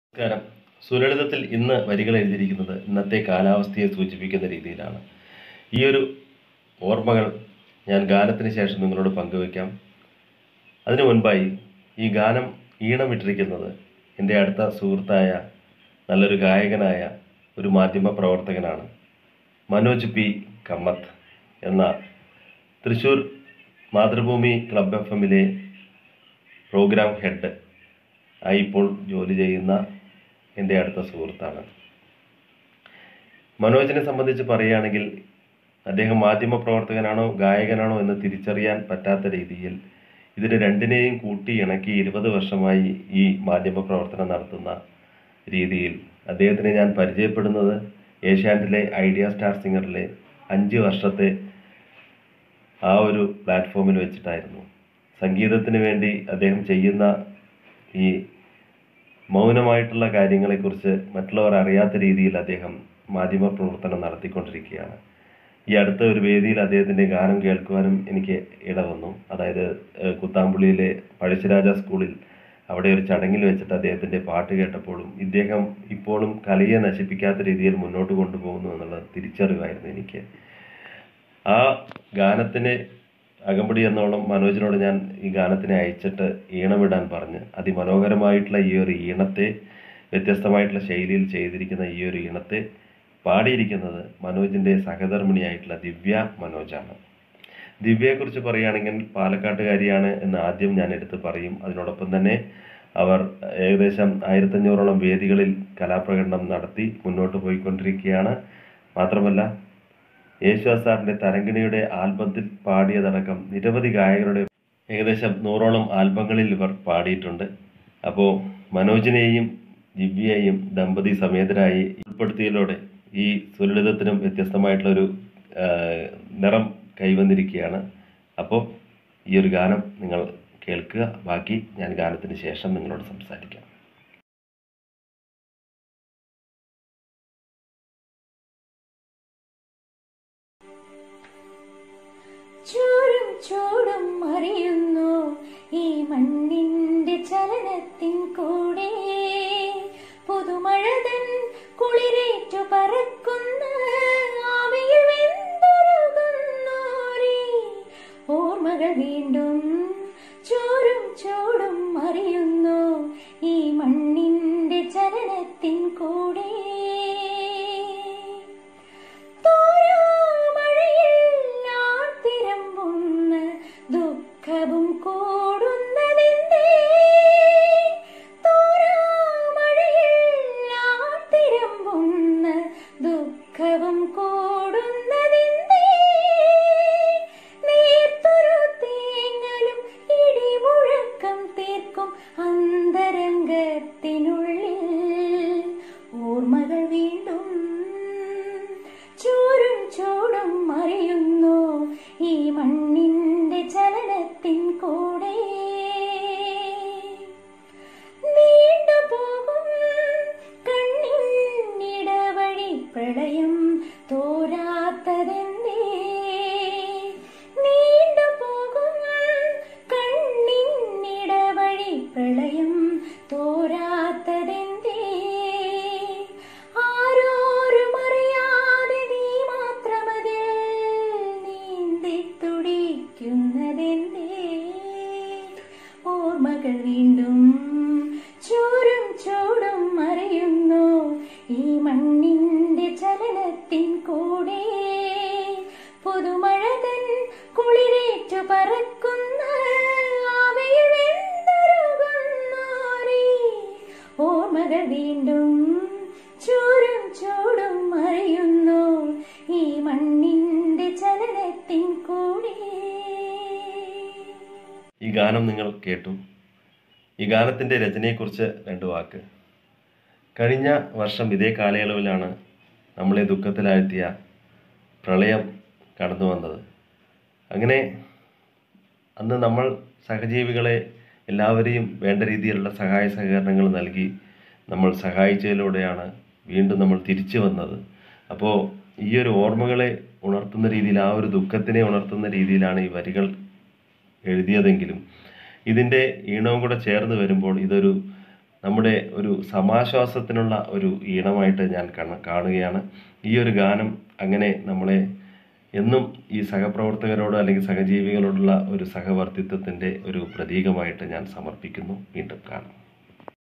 നമസ്കാരം സുലളിതത്തിൽ ഇന്ന് വരികൾ എഴുതിയിരിക്കുന്നത് ഇന്നത്തെ കാലാവസ്ഥയെ സൂചിപ്പിക്കുന്ന രീതിയിലാണ് ഈ ഒരു ഓർമ്മകൾ ഞാൻ ഗാനത്തിന് ശേഷം നിങ്ങളോട് പങ്കുവയ്ക്കാം അതിനു മുൻപായി ഈ ഗാനം ഈണമിട്ടിരിക്കുന്നത് എൻ്റെ അടുത്ത സുഹൃത്തായ നല്ലൊരു ഗായകനായ ഒരു മാധ്യമ പ്രവർത്തകനാണ് മനോജ് പി കമ്മത്ത് എന്ന തൃശ്ശൂർ മാതൃഭൂമി ക്ലബ് എഫ് എമ്മിലെ പ്രോഗ്രാം ഹെഡ് ആയി ഇപ്പോൾ ജോലി ചെയ്യുന്ന എൻ്റെ അടുത്ത സുഹൃത്താണ് മനോജിനെ സംബന്ധിച്ച് പറയുകയാണെങ്കിൽ അദ്ദേഹം മാധ്യമ പ്രവർത്തകനാണോ ഗായകനാണോ എന്ന് തിരിച്ചറിയാൻ പറ്റാത്ത രീതിയിൽ ഇതിന് രണ്ടിനെയും കൂട്ടി ഇണക്കി ഇരുപത് വർഷമായി ഈ മാധ്യമ പ്രവർത്തനം നടത്തുന്ന രീതിയിൽ അദ്ദേഹത്തിനെ ഞാൻ പരിചയപ്പെടുന്നത് ഏഷ്യാനെറ്റിലെ ഐഡിയ സ്റ്റാർ സിംഗറിലെ അഞ്ച് വർഷത്തെ ആ ഒരു പ്ലാറ്റ്ഫോമിൽ വെച്ചിട്ടായിരുന്നു സംഗീതത്തിന് വേണ്ടി അദ്ദേഹം ചെയ്യുന്ന ഈ മൗനമായിട്ടുള്ള കാര്യങ്ങളെക്കുറിച്ച് മറ്റുള്ളവർ അറിയാത്ത രീതിയിൽ അദ്ദേഹം മാധ്യമ പ്രവർത്തനം നടത്തിക്കൊണ്ടിരിക്കുകയാണ് ഈ അടുത്ത ഒരു വേദിയിൽ അദ്ദേഹത്തിൻ്റെ ഗാനം കേൾക്കുവാനും എനിക്ക് ഇടവന്നു അതായത് ഏഹ്, കുത്താമ്പുള്ളിയിലെ പഴശ്ശിരാജ സ്കൂളിൽ അവിടെ ഒരു ചടങ്ങിൽ വെച്ചിട്ട് അദ്ദേഹത്തിൻ്റെ പാട്ട് കേട്ടപ്പോഴും ഇദ്ദേഹം ഇപ്പോഴും കലയെ നശിപ്പിക്കാത്ത രീതിയിൽ മുന്നോട്ട് കൊണ്ടുപോകുന്നു എന്നുള്ള തിരിച്ചറിവായിരുന്നു എനിക്ക് ആ ഗാനത്തിന് അകമ്പടി എന്നോണം മനോജിനോട് ഞാൻ ഈ ഗാനത്തിനെ അയച്ചിട്ട് ഈണമിടാൻ പറഞ്ഞ് അതിമനോഹരമായിട്ടുള്ള ഈ ഒരു ഈണത്തെ വ്യത്യസ്തമായിട്ടുള്ള ശൈലിയിൽ ചെയ്തിരിക്കുന്ന ഈ ഒരു ഈണത്തെ പാടിയിരിക്കുന്നത് മനോജിൻ്റെ സഹധർമ്മിണിയായിട്ടുള്ള ദിവ്യ മനോജാണ് ദിവ്യയെക്കുറിച്ച് പറയുകയാണെങ്കിൽ പാലക്കാട്ടുകാരിയാണ് എന്ന് ആദ്യം ഞാൻ എടുത്ത് പറയും അതിനോടൊപ്പം തന്നെ അവർ ഏകദേശം ആയിരത്തഞ്ഞൂറോളം വേദികളിൽ കലാപ്രകടനം നടത്തി മുന്നോട്ട് പോയിക്കൊണ്ടിരിക്കുകയാണ് മാത്രമല്ല യേശുദാസ് സാറിന്റെ തരംഗിണിയുടെ ആൽബത്തിൽ പാടിയതടക്കം നിരവധി ഗായകരുടെ ഏകദേശം നൂറോളം ആൽബങ്ങളിൽ ഇവർ പാടിയിട്ടുണ്ട് അപ്പോൾ മനോജിനെയും ദിവ്യയെയും ദമ്പതി സമേതരായി ഉൾപ്പെടുത്തിയതിലൂടെ ഈ സുലളിതത്തിനും വ്യത്യസ്തമായിട്ടുള്ളൊരു ആ, നിറം കൈവന്നിരിക്കുകയാണ് അപ്പോൾ ഈ ഒരു ഗാനം നിങ്ങൾ കേൾക്കുക ബാക്കി ഞാൻ ഗാനത്തിന് ശേഷം നിങ്ങളോട് സംസാരിക്കാം ചൂടും ചൂടും അറിയുന്നു ഈ മണ്ണിന്റെ ചലനത്തിൻ കൂടെ പുതുമഴതൻ കുളിരേറ്റു പറക്കുന്ന ആവിയിൽ വെന്തുരുകുന്നോരേ ഓർമ്മകൾ വീണ്ടും ചൂടും ചൂടും അറിയുന്നു ഈ മണ്ണിന്റെ ചലനത്തിൻ കൂടെ തോരാമഴയിൽ ആർത്തിരമ്പുന്ന ദുഃഖവും കൂടുന്നതെന്തേ തോരാമഴയിൽ ആർത്തിരമ്പുന്ന ദുഃഖവും കൂടുന്നതെന്തേ നേർത്തൊരു തേങ്ങലും ഇടിമുഴക്കം തീർക്കും അന്തരംഗത്തിനുള്ളിൽ ഓർമ്മകൾ വീണ്ടും ചൂരും ചൂടും അറിയുന്നു ഈ മണ്ണിന്റെ ചലനത്തിൻ കൂടെ നീണ്ടുപോകും കണ്ണിനിടവഴി പ്രളയം തോരാത്തതെന്തേ നീണ്ടുപോകും കണ്ണിനിടവഴി പ്രളയം തോരാത്തതെന്തേ ആരോരും അറിയാതെ നീ മാത്രമതിൽ നീന്തി തുടിക്കുന്നതെന്തേ ഓർമ്മകൾ വീണ്ടും ചൂരും ചൂടും അറിയുന്നു ഈ മണ്ണിന്റെ ചലനത്തിൻ കൂടെ പുതുമഴതൻ കുളിരേറ്റു പറക്കുന്ന ആവയിൽ വെന്തുരുകുന്നോരേ ഓർമ്മകൾ വീണ്ടും ചൂരും ചൂടും അറിയുന്നു ഈ മണ്ണിന്റെ ചലനത്തിൻ കൂടെ ഈ ഗാനം നിങ്ങൾ കേട്ടു ഈ ഗാനത്തിൻ്റെ രചനയെക്കുറിച്ച് രണ്ട് വാക്ക് കഴിഞ്ഞ വർഷം ഇതേ കാലയളവിലാണ് നമ്മളെ ദുഃഖത്തിലാഴ്ത്തിയ പ്രളയം കടന്നു വന്നത് അങ്ങനെ അന്ന് നമ്മൾ സഹജീവികളെ എല്ലാവരെയും വേണ്ട രീതിയിലുള്ള സഹായ സഹകരണങ്ങൾ നൽകി നമ്മൾ സഹായിച്ചതിലൂടെയാണ് വീണ്ടും നമ്മൾ തിരിച്ചു വന്നത് അപ്പോൾ ഈ ഒരു ഓർമ്മകളെ ഉണർത്തുന്ന രീതിയിൽ ആ ഒരു ദുഃഖത്തിനെ ഉണർത്തുന്ന രീതിയിലാണ് ഈ വരികൾ എഴുതിയതെങ്കിലും ഇതിൻ്റെ ഈണവും കൂടെ ചേർന്ന് വരുമ്പോൾ ഇതൊരു നമ്മുടെ ഒരു സമാശ്വാസത്തിനുള്ള ഒരു ഈണമായിട്ട് ഞാൻ കണ- കാണുകയാണ് ഈ ഒരു ഗാനം അങ്ങനെ നമ്മളെ എന്നും ഈ സഹപ്രവർത്തകരോട് അല്ലെങ്കിൽ സഹജീവികളോടുള്ള ഒരു സഹവർത്തിത്വത്തിൻ്റെ ഒരു പ്രതീകമായിട്ട് ഞാൻ സമർപ്പിക്കുന്നു വീണ്ടും കാണാം